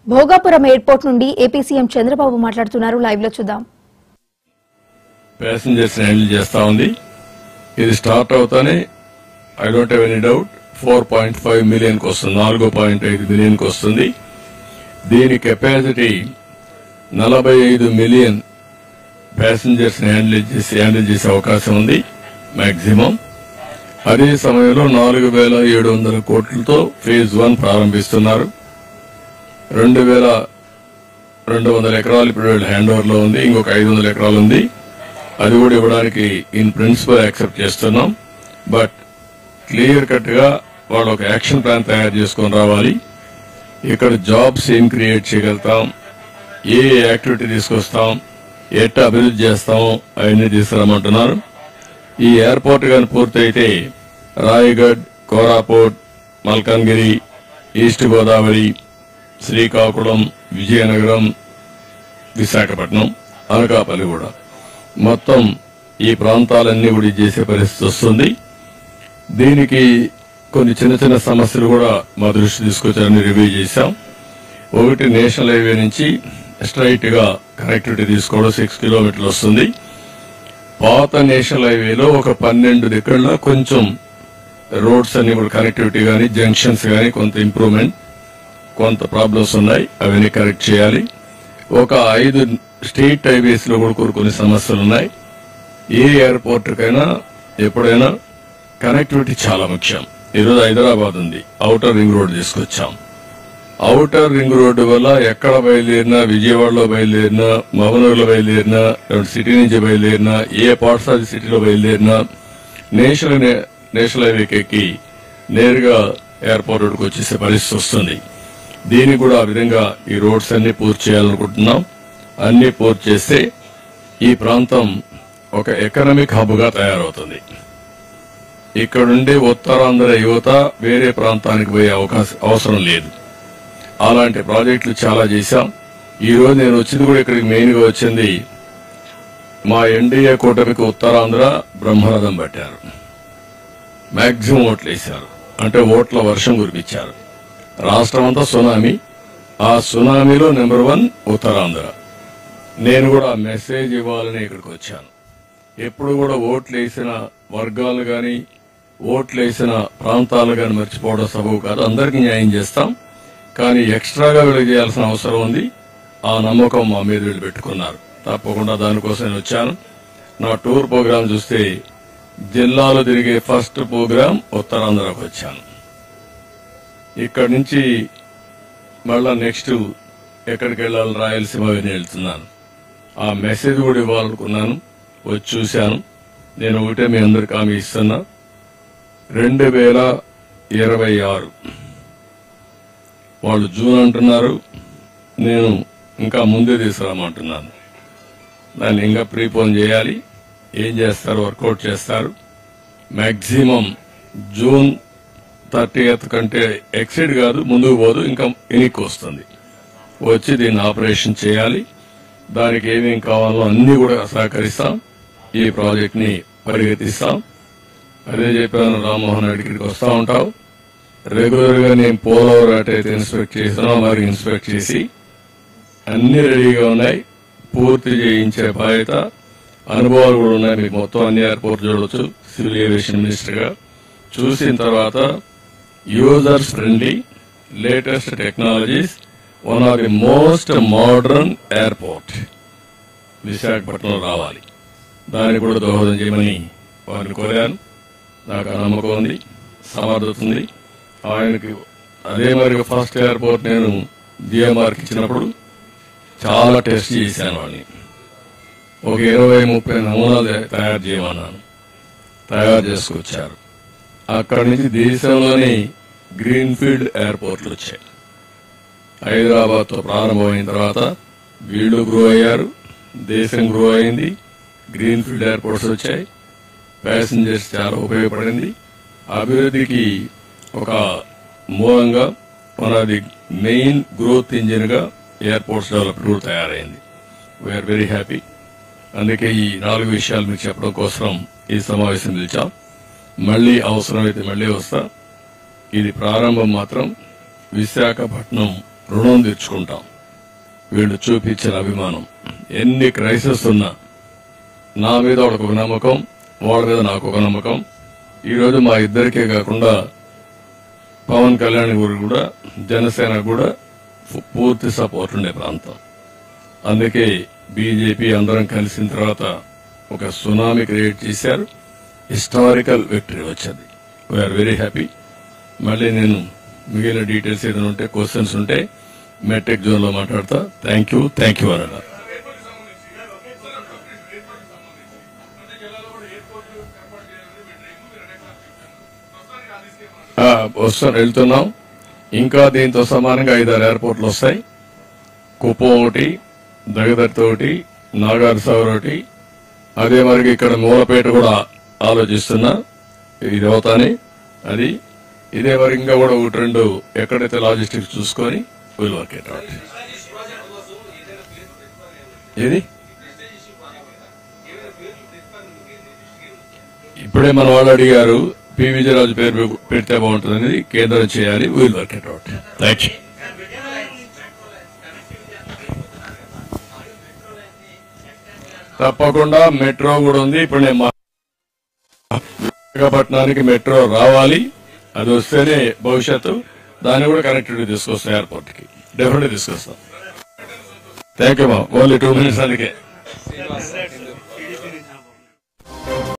Bhogapuram airport నుండి AP CM Chandrababu మాట్లాడుతున్నారు live లో చూద్దాం ప్యాసింజర్స్ హ్యాండిల్ చేస్తా ఉంది ఇది స్టార్ట్ అవుతానే I don't have any doubt four point five million కి వస్తుంది నాలుగు పాయింట్ ఐదు మిలియన్ కి వస్తుంది దీని కెపాసిటీ నలభై ఐదు మిలియన్ ప్యాసింజర్స్ హ్యాండిల్ చేసి హ్యాండిల్ చేసే అవకాశం ఉంది మాక్సిమం అదే సమయంలో నాలుగు వేల ఏడు వందల కోట్లతో ఫేజ్ వన్ ప్రారంభిస్తున్నారు రెండు వేల రెండు వందల ఎకరాలు ఇప్పుడు హ్యాండ్ ఓవర్ లో ఉంది ఇంకొక ఐదు వందల ఎకరాలు ఉంది అది కూడా ఇవ్వడానికి ఇన్ ప్రిన్సిపల్ యాక్సెప్ట్ చేస్తున్నాం బట్ క్లియర్ కట్ గా వాళ్ళు ఒక యాక్షన్ ప్లాన్ తయారు చేసుకొని రావాలి ఇక్కడ జాబ్స్ ఏం క్రియేట్ చేయగలుగుతాం ఏ యాక్టివిటీ తీసుకొస్తాం ఎట్ట అభివృద్ధి చేస్తాం అవన్నీ తీసుకురమ్మంటున్నారు ఈ ఎయిర్పోర్ట్ కానీ పూర్తయితే రాయగఢ్ కోరాపూట్ మల్కాన్గిరి ఈస్ట్ గోదావరి శ్రీకాకుళం విజయనగరం విశాఖపట్నం అనకాపల్లి కూడా మొత్తం ఈ ప్రాంతాలన్నీ కూడా ఇది చేసే పరిస్థితి వస్తుంది దీనికి కొన్ని చిన్న చిన్న సమస్యలు కూడా మా దృష్టి తీసుకొచ్చారని రివ్యూ చేశాం ఒకటి నేషనల్ హైవే నుంచి స్ట్రైట్ గా కనెక్టివిటీ తీసుకోవడం సిక్స్ కిలోమీటర్లు వస్తుంది పాత నేషనల్ హైవేలో ఒక పన్నెండు దగ్గరలో కొంచెం రోడ్స్ అన్ని కూడా కనెక్టివిటీ కానీ జంక్షన్స్ కానీ కొంత ఇంప్రూవ్మెంట్ కొంత ప్రాబ్లమ్స్ ఉన్నాయి అవన్నీ కరెక్ట్ చేయాలి ఒక ఐదు స్టేట్ హైవేస్ లో కూడా కొన్ని- కొన్ని సమస్యలు ఉన్నాయి ఏ ఎయిర్పోర్ట్ కైనా ఎప్పుడైనా కనెక్టివిటీ చాలా ముఖ్యం ఈరోజు హైదరాబాద్ ఉంది అవుటర్ రింగ్ రోడ్ తీసుకొచ్చాం అవుటర్ రింగ్ రోడ్డు వల్ల ఎక్కడ బయలుదేరినా విజయవాడలో బయలుదేరినా మహబూబ్నగర్లో బయలుదేరినా లేదంటే సిటీ నుంచి బయలుదేరినా ఏ పార్ట్స్ ఆఫ్ ది సిటీలో బయలుదేరినా నేషనల్ నే- నేషనల్ హైవేకి ఎక్కి నేరుగా ఎయిర్పోర్ట్ రోడ్డుకు వచ్చేసే పరిస్థితి వస్తుంది దీన్ని కూడా ఆ విధంగా ఈ రోడ్స్ అన్ని పూర్తి చేయాలనుకుంటున్నాం అన్ని పూర్తి చేస్తే ఈ ప్రాంతం ఒక ఎకనామిక్ హబ్ గా తయారవుతుంది ఇక్కడుండే ఉత్తరాంధ్ర యువత వేరే ప్రాంతానికి పోయే అవకాశం అవసరం లేదు అలాంటి ప్రాజెక్టులు చాలా చేశాం ఈ రోజు నేను వచ్చింది కూడా ఇక్కడికి మెయిన్ గా వచ్చింది మా ఎన్డీఏ కూటమికి ఉత్తరాంధ్ర బ్రహ్మరథం పట్టారు మాక్సిమం ఓట్లు వేశారు అంటే ఓట్ల వర్షం కురిపించారు రాష్ట్రం అంతా సునామీ ఆ సునామీలో నెంబర్ వన్ ఉత్తరాంధ్ర నేను కూడా ఆ మెసేజ్ ఇవ్వాలని ఇక్కడికి వచ్చాను ఎప్పుడు కూడా ఓట్లు వేసిన వర్గాలు గాని ఓట్లు వేసిన ప్రాంతాలు గాని మర్చిపోవడం సబబు కాదు అందరికీ న్యాయం చేస్తాం కానీ ఎక్స్ట్రాగా వీళ్ళకి చేయాల్సిన అవసరం ఉంది ఆ నమ్మకం మా మీద వీళ్ళు పెట్టుకున్నారు తప్పకుండా దానికోసం నేను వచ్చాను నా టూర్ ప్రోగ్రాం చూస్తే జిల్లాలో తిరిగే ఫస్ట్ ప్రోగ్రాం ఉత్తరాంధ్రకు వచ్చాను ఇక్కడి నుంచి మళ్ళా నెక్స్ట్ ఎక్కడికి వెళ్ళాలి రాయలసీమ విని వెళ్తున్నాను ఆ మెసేజ్ కూడా ఇవ్వాలనుకున్నాను వచ్చి చూశాను నేను ఒకటే మీ అందరికి హామీ ఇస్తున్నా రెండు వేల ఇరవై ఆరు వాళ్ళు జూన్ అంటున్నారు నేను ఇంకా ముందే తీసుకురామంటున్నాను దాన్ని ఇంకా ప్రీపోన్ చేయాలి ఏం చేస్తారు వర్కౌట్ చేస్తారు మాక్సిమం జూన్ థర్టీఎత్ కంటే ఎక్సైడ్ కాదు ముందుకు పోదు ఇంకా ఎనిక్కి వస్తుంది వచ్చి దీన్ని ఆపరేషన్ చేయాలి దానికి ఏమేం కావాలో అన్ని కూడా సహకరిస్తాం ఈ ప్రాజెక్ట్ ని పరిగెత్తిస్తాం అదే చెప్పాను రామ్మోహన్ రెడ్డి ఇక్కడికి వస్తా ఉంటావు రెగ్యులర్ గా నేను పోలవరం అయితే ఇన్స్పెక్ట్ చేసినా మరి ఇన్స్పెక్ట్ చేసి అన్ని రెడీగా ఉన్నాయి పూర్తి చేయించే బాధ్యత అనుభవాలు కూడా ఉన్నాయి మీకు మొత్తం అన్ని ఎయిర్పోర్ట్ చూడవచ్చు సివిల్ ఏవియేషన్ మినిస్టర్ గా చూసిన తర్వాత users friendly latest technologies one of the most modern airport విశాఖపట్నంలో రావాలి దానికి కూడా దోహదం చేయమని వారిని కోరాను నాకు ఆ నమ్మకం ఉంది సమర్థత ఉంది ఆయనకి అదే మరి ఫస్ట్ ఎయిర్పోర్ట్ నేను జిఎంఆర్కి ఇచ్చినప్పుడు చాలా టెస్ట్ చేశాను వాడిని ఒక ఇరవై ముప్పై నమూనాలు తయారు చేయమన్నాను తయారు చేసుకొచ్చారు అక్కడి నుంచి దేశంలోని గ్రీన్ ఫీల్డ్ ఎయిర్పోర్ట్లు వచ్చాయి హైదరాబాద్ తో ప్రారంభమైన తర్వాత వీళ్ళు గ్రో అయ్యారు దేశం గ్రో అయింది గ్రీన్ ఫీల్డ్ ఎయిర్పోర్ట్స్ వచ్చాయి ప్యాసింజర్స్ చాలా ఉపయోగపడింది అభివృద్ధికి ఒక మూలంగా one of the main growth engine గా ఎయిర్పోర్ట్స్ డెవలప్మెంట్ కూడా తయారైంది వీఆర్ వెరీ హ్యాపీ అందుకే ఈ నాలుగు విషయాలు మీకు చెప్పడం కోసం ఈ సమావేశం పిలిచాం మళ్ళీ అవసరమైతే మళ్ళీ వస్తా ఇది ప్రారంభం మాత్రం విశాఖపట్నం రుణం తీర్చుకుంటాం వీళ్ళు చూపించిన అభిమానం ఎన్ని క్రైసిస్ ఉన్నా నా మీద వాళ్ళకు ఒక నమ్మకం వాళ్ళ మీద నాకు ఒక నమ్మకం ఈరోజు మా ఇద్దరికే కాకుండా పవన్ కళ్యాణ్ గురి కూడా జనసేన కూడా పు- పూర్తి సపోర్ట్ ఉండే ప్రాంతం అందుకే బీజేపీ అందరం కలిసిన తర్వాత ఒక సునామీ క్రియేట్ చేశారు హిస్టారికల్ విక్టరీ వచ్చింది వీఆర్ వెరీ హ్యాపీ మళ్ళీ నేను మిగిలిన డీటెయిల్స్ ఏదైనా ఉంటే క్వశ్చన్స్ ఉంటే మెట్రిక్ జోన్ లో మాట్లాడతా థ్యాంక్ యూ థ్యాంక్ యూ అన్న ఆ, వస్తాను వెళ్తున్నాం ఇంకా దీంతో సమానంగా ఐదారు ఎయిర్పోర్ట్లు వస్తాయి కుప్పం ఒకటి దగదర్తి ఒకటి నాగార్ సాగర్ ఒకటి అదే మరి ఇక్కడ మూలపేట కూడా ఆలోచిస్తున్నా ఇది అవుతానే అది ఇదే మరి ఇంకా కూడా ఒకటి రెండు ఎక్కడైతే లాజిస్టిక్స్ చూసుకొని విల్ వర్క్ ఇట్ అవుట్ ఏది ఇప్పుడే మన వాళ్ళు అడిగారు పి విజయరాజు పేరు పె- పెడితే బాగుంటుంది అనేది కేంద్రం చేయాలి will work it out thank you తప్పకుండా మెట్రో కూడా ఉంది ఇప్పుడు నేను మా- విశాఖపట్నానికి మెట్రో రావాలి అది వస్తేనే భవిష్యత్తు దాన్ని కూడా కనెక్టివిటీ తీసుకొస్తాం ఎయిర్పోర్ట్ కి డెఫినెట్ తీసుకొస్తాం థ్యాంక్ యూ మా ఓన్లీ టూ మినిట్స్ అందుకే